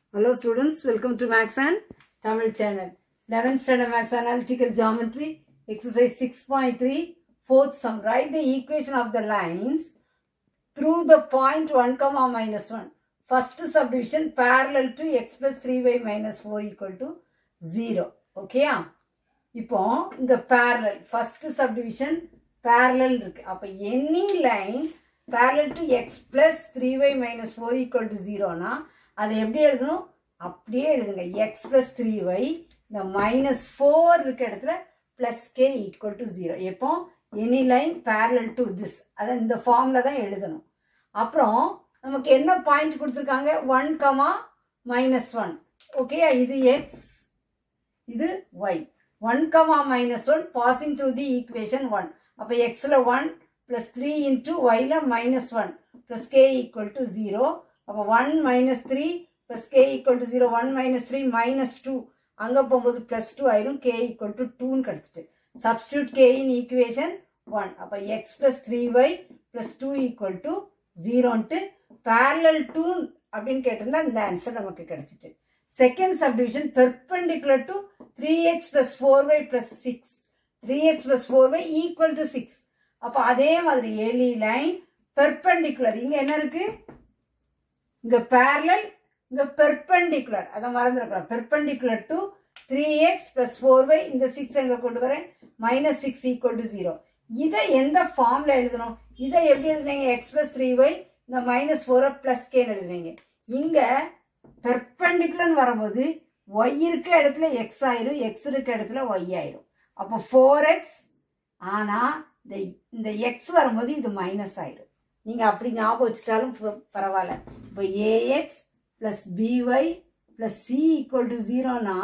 Hello students, welcome to Max and Tamil channel. 11th standard Max Analytical Geometry, exercise 6.3, fourth sum. Write the equation of the lines through the point 1 comma minus 1. First subdivision parallel to x plus 3y minus 4 equal to 0. ஓகேயா இப்போ இங்க parallel first subdivision parallel இருக்கு அப்ப any line parallel to x plus 3y minus 4 equal to 0 னா அதை எப்படி எழுதணும் அப்படியே எழுதுங்க x plus 3y இந்த minus 4 இருக்க இடத்துல plus k equal to 0 எப்போ any line parallel to this அதை இந்த ஃபார்ம்ல தான் எழுதணும் அப்புறம் நமக்கு என்ன பாயிண்ட் கொடுத்துருக்காங்க one comma minus one okay இது எக்ஸ் இது y one comma minus one passing through the equation one அப்போ எக்ஸில் ஒன் ப்ளஸ் த்ரீ இன்ட்டு ஒயில் minus one plus k equal to zero அப்போ one minus three plus k equal to zero one minus three minus two அங்கே போகும்போது plus two ஆயிரும் k equal to டூன்னு கிடச்சிட்டு substitute k in equation one அப்போ x plus three Y plus two equal to ஜீரோன்ட்டு parallel to அப்படின்னு கேட்டிருந்தா இந்த ஆன்சர் நமக்கு கிடைச்சிட்டு second subdivision perpendicular to three x plus four y plus six three x plus four y equal to six அப்போ அதே மாதிரி எலி லைன் பெர்பெண்டிகுலர் இங்க என்ன இருக்கு இங்க பேரலல் இங்க பெர்பெண்டிகுலர் அதை மறந்துடக்கூடாது perpendicular to three x plus four y இந்த சிக்ஸ் எங்க கொண்டு வரேன் minus six equal to zero இதை எந்த ஃபார்ம்ல எழுதணும் இதை எப்படி எழுதுனீங்க எக்ஸ் பிளஸ் த்ரீ ஒய் இந்த மைனஸ் ஃபோரை பிளஸ் கேன்னு எழுதுவீங்க இங்க பெர்பெண்டிகுலர்னு வரும்போது ஒய் இருக்க இடத்துல எக்ஸ் ஆயிரும் எக்ஸ் இருக்க இடத்துல ஒய் ஆயிரும் அப்போ ஃபோர் எக்ஸ் ஆனால் இந்த இந்த எக்ஸ் வரும்போது இது மைனஸ் ஆயிரும் நீங்கள் அப்படி ஞாபகம் வச்சுட்டாலும் ப- பரவாயில்ல இப்போ a x plus b y plus c equal to ஜீரோனா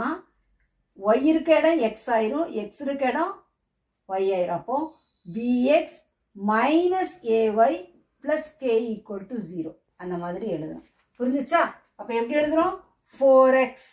ஒய் இருக்க இடம் எக்ஸ் ஆயிரும் எக்ஸ் இருக்க இடம் ஒய் ஆயிரும் அப்போ b x minus a y plus k equal to zero அந்த மாதிரி எழுதணும் புரிஞ்சுச்சா அப்போ எப்படி எழுதுறோம் ஃபோர் எக்ஸ்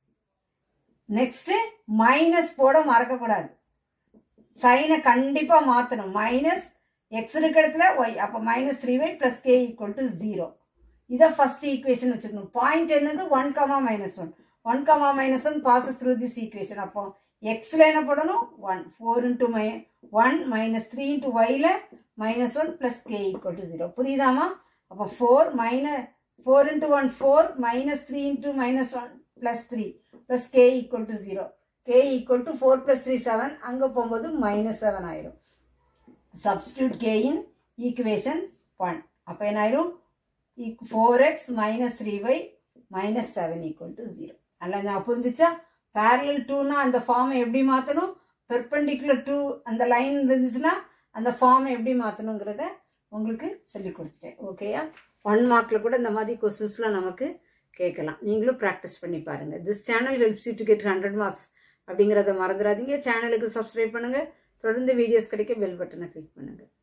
நெக்ஸ்ட் மைனஸ் போட மறக்கக்கூடாது சைனை கண்டிப்பா மாத்தணும் மைனஸ் எக்ஸ் இருக்க இடத்துல ஒய் அப்போ minus three y plus k equal to zero இதை ஃபர்ஸ்ட் ஈக்குவேஷன் வச்சுக்கணும் பாயிண்ட் என்னது one comma minus one one comma minus one passes through this equation அப்போ எக்ஸ்ல என்ன போடணும் one four into my one minus three into ஒய்ல minus one plus k equal to zero புரியுதாமா அப்போ four minus four into one four minus three into minus one plus three plus k equal to zero K equal to four plus three seven அங்கே போகும்போது minus seven ஆயிரும் substitute k in equation one அப்போ என்ன ஆயிரும் four x minus three y minus seven equal to zero நல்லா நான் புரிஞ்சுச்சா parallel டூனா அந்த ஃபார்மை எப்படி மாற்றணும் பெர்பெண்டிகுலர் டூ அந்த லைன் இருந்துச்சுன்னா அந்த ஃபார்மை எப்படி மாற்றணுங்கிறத உங்களுக்கு சொல்லி கொடுத்துட்டேன் ஓகேயா ஒன் மார்க்கில் கூட இந்த மாதிரி கொஸ்டின்ஸ்லாம் நமக்கு கேட்கலாம் நீங்களும் ப்ராக்டிஸ் பண்ணி பாருங்க this channel helps you to get hundred marks அப்படிங்கிறத மறந்துடாதீங்க சேனலுக்கு சப்ஸ்கிரைப் பண்ணுங்க தொடர்ந்து வீடியோஸ் கிடைக்க பெல் பட்டனை கிளிக் பண்ணுங்க